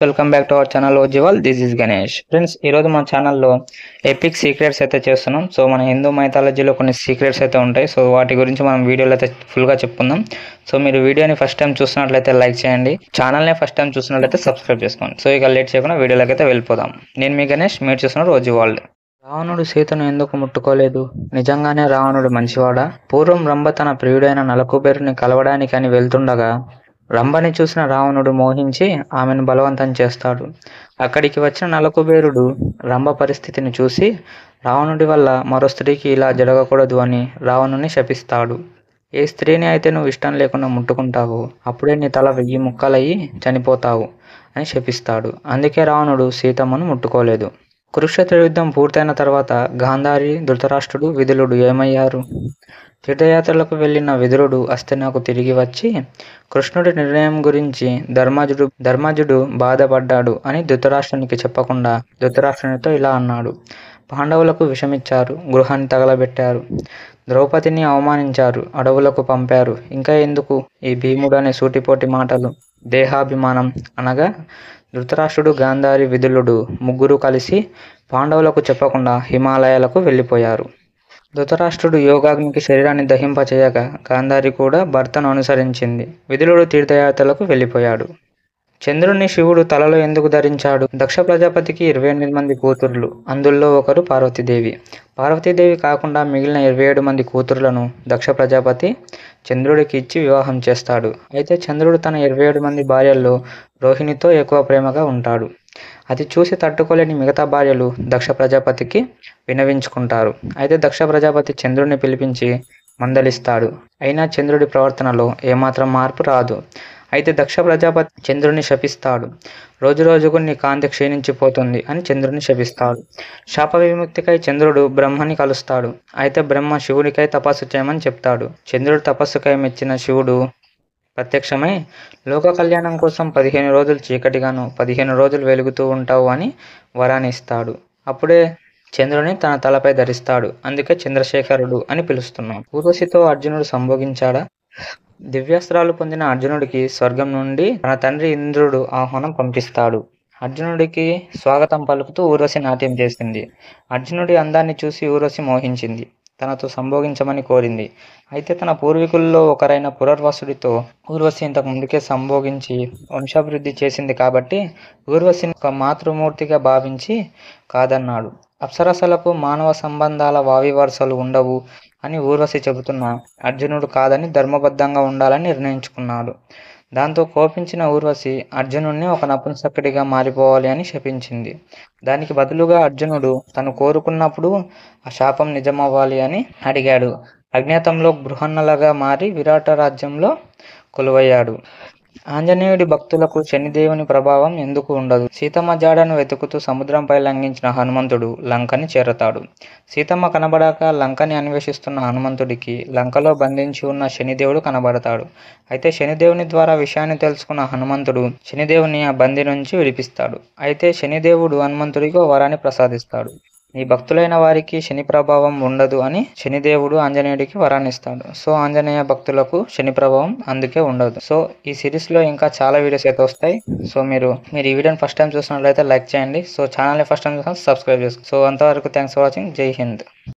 welcome back to our channel ఓజివాల్ this is Ganesh friends ఈరోజు మన ఛానల్లో ఎపిక్ సీక్రెట్స్ అయితే చేస్తున్నాం సో మన హిందూ మైథాలజీలో కొన్ని సీక్రెట్స్ అయితే ఉంటాయి సో వాటి గురించి మనం వీడియోలో అయితే ఫుల్గా చెప్పుకుందాం సో మీరు వీడియోని ఫస్ట్ టైం చూస్తున్నట్లయితే లైక్ చేయండి ఛానల్ని ఫస్ట్ టైం చూస్తున్నట్లయితే సబ్స్క్రైబ్ చేసుకోండి సో ఇక లేట్ చేయకుండా వీడియోలోకి అయితే వెళ్ళిపోదాం నేను మీ గణేష్ మీరు చూస్తున్నారు రోజు వరల్డ్ రావణుడు సీతను ఎందుకు ముట్టుకోలేదు నిజంగానే రావణుడు మంచివాడా పూర్వం రంభ తన ప్రియుడైన నలకుబేరుని కలవడానికి అని వెళ్తుండగా రంభని చూసిన రావణుడు మోహించి ఆమెను బలవంతం చేస్తాడు అక్కడికి వచ్చిన నలకుబేరుడు రంభ పరిస్థితిని చూసి రావణుడి వల్ల మరో స్త్రీకి ఇలా జరగకూడదు అని రావణుని శపిస్తాడు ఏ స్త్రీని అయితే నువ్వు ఇష్టం లేకుండా ముట్టుకుంటావో అప్పుడే నీ తల వెయ్యి ముక్కలయ్యి చనిపోతావు అని శపిస్తాడు అందుకే రావణుడు సీతమ్మను ముట్టుకోలేదు కురుక్షేత్ర యుద్ధం పూర్తయిన తర్వాత గాంధారి ధృతరాష్ట్రుడు విదులుడు ఏమయ్యారు తీర్థయాత్రలకు వెళ్ళిన విదురుడు అస్తెనకు తిరిగి వచ్చి కృష్ణుడి నిర్ణయం గురించి ధర్మజుడు ధర్మజుడు బాధపడ్డాడు అని ధృతరాష్ట్రునికి చెప్పకుండా ధృతరాష్ట్రునితో ఇలా అన్నాడు పాండవులకు విషమిచ్చారు గృహాన్ని తగలబెట్టారు ద్రౌపదిని అవమానించారు అడవులకు పంపారు ఇంకా ఎందుకు ఈ భీముడు అనే సూటిపోటి మాటలు దేహాభిమానం అనగా ధృతరాష్ట్రుడు గాంధారి విదులుడు ముగ్గురు కలిసి పాండవులకు చెప్పకుండా హిమాలయాలకు వెళ్ళిపోయారు ధృతరాష్ట్రుడు యోగాగ్నికి శరీరాన్ని దహింపచేయగా గాంధారి కూడా భర్తను అనుసరించింది విదులుడు తీర్థయాత్రలకు వెళ్ళిపోయాడు చంద్రుని శివుడు తలలో ఎందుకు ధరించాడు దక్ష ప్రజాపతికి ఇరవై ఎనిమిది మంది కూతుర్లు అందులో ఒకరు పార్వతీదేవి పార్వతీదేవి కాకుండా మిగిలిన ఇరవై ఏడు మంది కూతురులను దక్ష ప్రజాపతి చంద్రుడికి ఇచ్చి వివాహం చేస్తాడు అయితే చంద్రుడు తన ఇరవై ఏడు మంది భార్యల్లో రోహిణితో ఎక్కువ ప్రేమగా ఉంటాడు అది చూసి తట్టుకోలేని మిగతా భార్యలు దక్ష ప్రజాపతికి వినవించుకుంటారు అయితే దక్ష ప్రజాపతి చంద్రుడిని పిలిపించి మందలిస్తాడు అయినా చంద్రుడి ప్రవర్తనలో ఏమాత్రం మార్పు రాదు అయితే దక్ష ప్రజాపతి చంద్రుని శపిస్తాడు రోజు రోజుకు నీ కాంతి క్షీణించిపోతుంది అని చంద్రుని శపిస్తాడు శాప విముక్తికై చంద్రుడు బ్రహ్మని కలుస్తాడు అయితే బ్రహ్మ శివుడికై తపస్సు చేయమని చెప్తాడు చంద్రుడు తపస్సుకై మెచ్చిన శివుడు ప్రత్యక్షమై లోక కళ్యాణం కోసం పదిహేను రోజులు చీకటిగాను పదిహేను రోజులు వెలుగుతూ ఉంటావు అని వరాన్ని ఇస్తాడు అప్పుడే చంద్రుని తన తలపై ధరిస్తాడు అందుకే చంద్రశేఖరుడు అని పిలుస్తున్నాం ఊర్వశితో అర్జునుడు సంభోగించాడా దివ్యాస్త్రాలు పొందిన అర్జునుడికి స్వర్గం నుండి తన తండ్రి ఇంద్రుడు ఆహ్వానం పంపిస్తాడు అర్జునుడికి స్వాగతం పలుకుతూ ఊర్వశి నాట్యం చేసింది అర్జునుడి అందాన్ని చూసి ఊర్వశి మోహించింది తనతో సంభోగించమని కోరింది అయితే తన పూర్వీకుల్లో ఒకరైన పునర్వసుడితో ఊర్వశి ఇంతకు ముందుకే సంభోగించి వంశాభివృద్ధి చేసింది కాబట్టి ఊర్వశిని ఒక మాతృమూర్తిగా భావించి కాదన్నాడు అప్సరసలకు మానవ సంబంధాల వావి వరుసలు ఉండవు అని ఊర్వశి చెబుతున్న అర్జునుడు కాదని ధర్మబద్ధంగా ఉండాలని నిర్ణయించుకున్నాడు దాంతో కోపించిన ఊర్వశి అర్జునుడిని ఒక నపుంసకుడిగా మారిపోవాలి అని శపించింది దానికి బదులుగా అర్జునుడు తను కోరుకున్నప్పుడు ఆ శాపం నిజమవ్వాలి అని అడిగాడు అజ్ఞాతంలో బృహన్నలగా మారి విరాట రాజ్యంలో కొలువయ్యాడు ఆంజనేయుడి భక్తులకు శనిదేవుని ప్రభావం ఎందుకు ఉండదు సీతమ్మ జాడను వెతుకుతూ సముద్రంపై లంఘించిన హనుమంతుడు లంకని చేరతాడు సీతమ్మ కనబడాక లంకని అన్వేషిస్తున్న హనుమంతుడికి లంకలో బంధించి ఉన్న శనిదేవుడు కనబడతాడు అయితే శనిదేవుని ద్వారా విషయాన్ని తెలుసుకున్న హనుమంతుడు శనిదేవుని ఆ బందీ నుంచి విడిపిస్తాడు అయితే శనిదేవుడు హనుమంతుడికి ఓ వరాన్ని ప్రసాదిస్తాడు నీ భక్తులైన వారికి శని ప్రభావం ఉండదు అని శనిదేవుడు ఆంజనేయుడికి వరాన్ని ఇస్తాడు సో ఆంజనేయ భక్తులకు శని ప్రభావం అందుకే ఉండదు సో ఈ సిరీస్లో ఇంకా చాలా వీడియోస్ అయితే వస్తాయి సో మీరు మీరు ఈ వీడియోని ఫస్ట్ టైం చూసినట్లయితే లైక్ చేయండి సో ఛానల్ని ఫస్ట్ టైం చూసిన సబ్స్క్రైబ్ చేసుకోండి సో అంతవరకు thanks for watching Jai Hind